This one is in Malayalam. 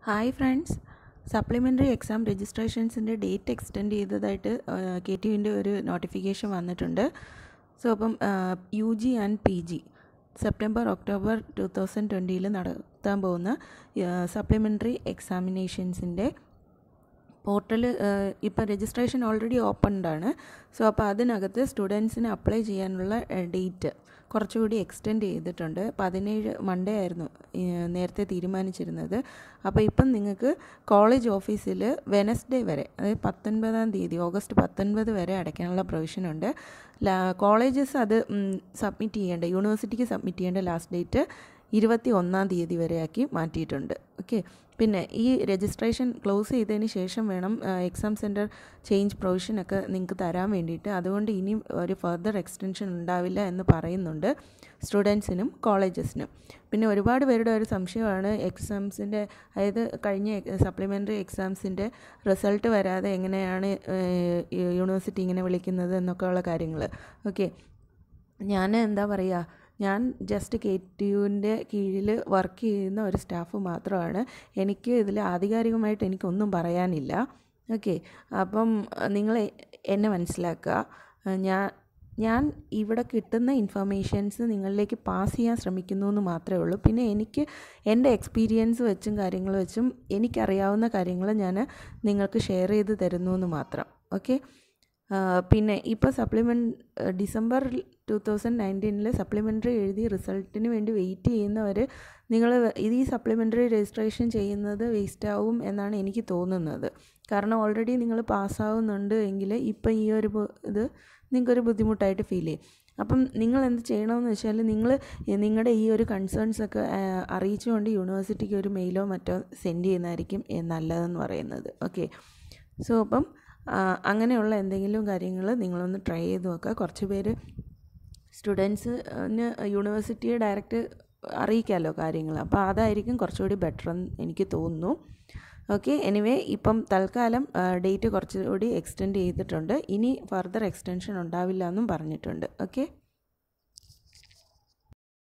ഹായ് ഫ്രണ്ട്സ് സപ്ലിമെൻ്ററി എക്സാം രജിസ്ട്രേഷൻസിൻ്റെ ഡേറ്റ് എക്സ്റ്റെൻഡ് ചെയ്തതായിട്ട് കെ ടി യുവിൻ്റെ ഒരു നോട്ടിഫിക്കേഷൻ വന്നിട്ടുണ്ട് സോ അപ്പം U G and P G September October two thousand ട്വൻറ്റിയിൽ നടത്താൻ പോകുന്ന സപ്ലിമെൻ്ററി എക്സാമിനേഷൻസിൻ്റെ പോർട്ടൽ ഇപ്പോൾ രജിസ്ട്രേഷൻ ഓൾറെഡി ഓപ്പൺഡ് ആണ് സോ അപ്പോൾ അതിനകത്ത് സ്റ്റുഡൻസിന് അപ്ലൈ ചെയ്യാനുള്ള ഡേറ്റ് കുറച്ചുകൂടി എക്സ്റ്റെൻഡ് ചെയ്തിട്ടുണ്ട് പതിനേഴ് മൺഡേ ആയിരുന്നു നേരത്തെ തീരുമാനിച്ചിരുന്നത് അപ്പോൾ ഇപ്പം നിങ്ങൾക്ക് കോളേജ് ഓഫീസിൽ വെനസ്ഡേ വരെ അതായത് പത്തൊൻപതാം തീയതി ഓഗസ്റ്റ് പത്തൊൻപത് വരെ അടയ്ക്കാനുള്ള പ്രൊവിഷനുണ്ട് കോളേജസ് അത് സബ്മിറ്റ് ചെയ്യേണ്ട യൂണിവേഴ്സിറ്റിക്ക് സബ്മിറ്റ് ചെയ്യേണ്ട ലാസ്റ്റ് ഡേറ്റ് ഇരുപത്തി ഒന്നാം തീയതി വരെയാക്കി മാറ്റിയിട്ടുണ്ട് ഓക്കെ പിന്നെ ഈ രജിസ്ട്രേഷൻ ക്ലോസ് ചെയ്തതിന് ശേഷം വേണം എക്സാം സെൻറ്റർ ചേഞ്ച് പ്രൊവിഷനൊക്കെ നിങ്ങൾക്ക് തരാൻ വേണ്ടിയിട്ട് അതുകൊണ്ട് ഇനിയും ഒരു ഫർദർ എക്സ്റ്റൻഷൻ ഉണ്ടാവില്ല എന്ന് പറയുന്നുണ്ട് സ്റ്റുഡൻസിനും കോളേജസിനും പിന്നെ ഒരുപാട് പേരുടെ ഒരു സംശയമാണ് എക്സാംസിൻ്റെ അതായത് കഴിഞ്ഞ സപ്ലിമെൻ്ററി എക്സാംസിൻ്റെ റിസൾട്ട് വരാതെ എങ്ങനെയാണ് യൂണിവേഴ്സിറ്റി ഇങ്ങനെ വിളിക്കുന്നത് എന്നൊക്കെയുള്ള കാര്യങ്ങൾ ഓക്കെ ഞാൻ എന്താ പറയുക ഞാൻ ജസ്റ്റ് കെ ടി യുവിൻ്റെ കീഴിൽ വർക്ക് ചെയ്യുന്ന ഒരു സ്റ്റാഫ് മാത്രമാണ് എനിക്ക് ഇതിൽ ആധികാരികമായിട്ട് എനിക്കൊന്നും പറയാനില്ല ഓക്കെ അപ്പം നിങ്ങൾ എന്നെ മനസ്സിലാക്കുക ഞാൻ ഞാൻ ഇവിടെ കിട്ടുന്ന ഇൻഫർമേഷൻസ് നിങ്ങളിലേക്ക് പാസ് ചെയ്യാൻ ശ്രമിക്കുന്നു എന്ന് മാത്രമേ ഉള്ളൂ പിന്നെ എനിക്ക് എൻ്റെ എക്സ്പീരിയൻസ് വെച്ചും കാര്യങ്ങൾ വെച്ചും എനിക്കറിയാവുന്ന കാര്യങ്ങൾ ഞാൻ നിങ്ങൾക്ക് ഷെയർ ചെയ്ത് തരുന്നു എന്ന് മാത്രം ഓക്കെ പിന്നെ ഇപ്പോൾ സപ്ലിമെൻറ്റ് ഡിസംബർ ടു തൗസൻഡ് നയൻറ്റീനിൽ സപ്ലിമെൻ്ററി എഴുതി റിസൾട്ടിന് വേണ്ടി വെയിറ്റ് ചെയ്യുന്നവർ നിങ്ങൾ ഇത് ഈ സപ്ലിമെൻ്ററി രജിസ്ട്രേഷൻ ചെയ്യുന്നത് വേസ്റ്റ് ആവും എന്നാണ് എനിക്ക് തോന്നുന്നത് കാരണം ഓൾറെഡി നിങ്ങൾ പാസ്സാവുന്നുണ്ട് എങ്കിൽ ഇപ്പം ഈ ഒരു ഇത് നിങ്ങൾക്കൊരു ബുദ്ധിമുട്ടായിട്ട് ഫീൽ ചെയ്യും അപ്പം നിങ്ങൾ എന്ത് ചെയ്യണമെന്ന് വെച്ചാൽ നിങ്ങൾ നിങ്ങളുടെ ഈ ഒരു കൺസേൺസ് ഒക്കെ അറിയിച്ചുകൊണ്ട് യൂണിവേഴ്സിറ്റിക്ക് ഒരു മെയിലോ മറ്റോ സെൻഡ് ചെയ്യുന്നതായിരിക്കും നല്ലതെന്ന് പറയുന്നത് ഓക്കെ സോ അപ്പം അങ്ങനെയുള്ള എന്തെങ്കിലും കാര്യങ്ങൾ നിങ്ങളൊന്ന് ട്രൈ ചെയ്ത് നോക്കുക കുറച്ച് പേര് സ്റ്റുഡൻസിന് യൂണിവേഴ്സിറ്റിയെ ഡയറക്റ്റ് അറിയിക്കാമല്ലോ കാര്യങ്ങൾ അപ്പോൾ അതായിരിക്കും കുറച്ചുകൂടി ബെറ്റർ എന്ന് എനിക്ക് തോന്നുന്നു ഓക്കെ എനിവേ ഇപ്പം തൽക്കാലം ഡേറ്റ് കുറച്ചുകൂടി എക്സ്റ്റെൻഡ് ചെയ്തിട്ടുണ്ട് ഇനി ഫർദർ എക്സ്റ്റൻഷൻ ഉണ്ടാവില്ല എന്നും പറഞ്ഞിട്ടുണ്ട് ഓക്കെ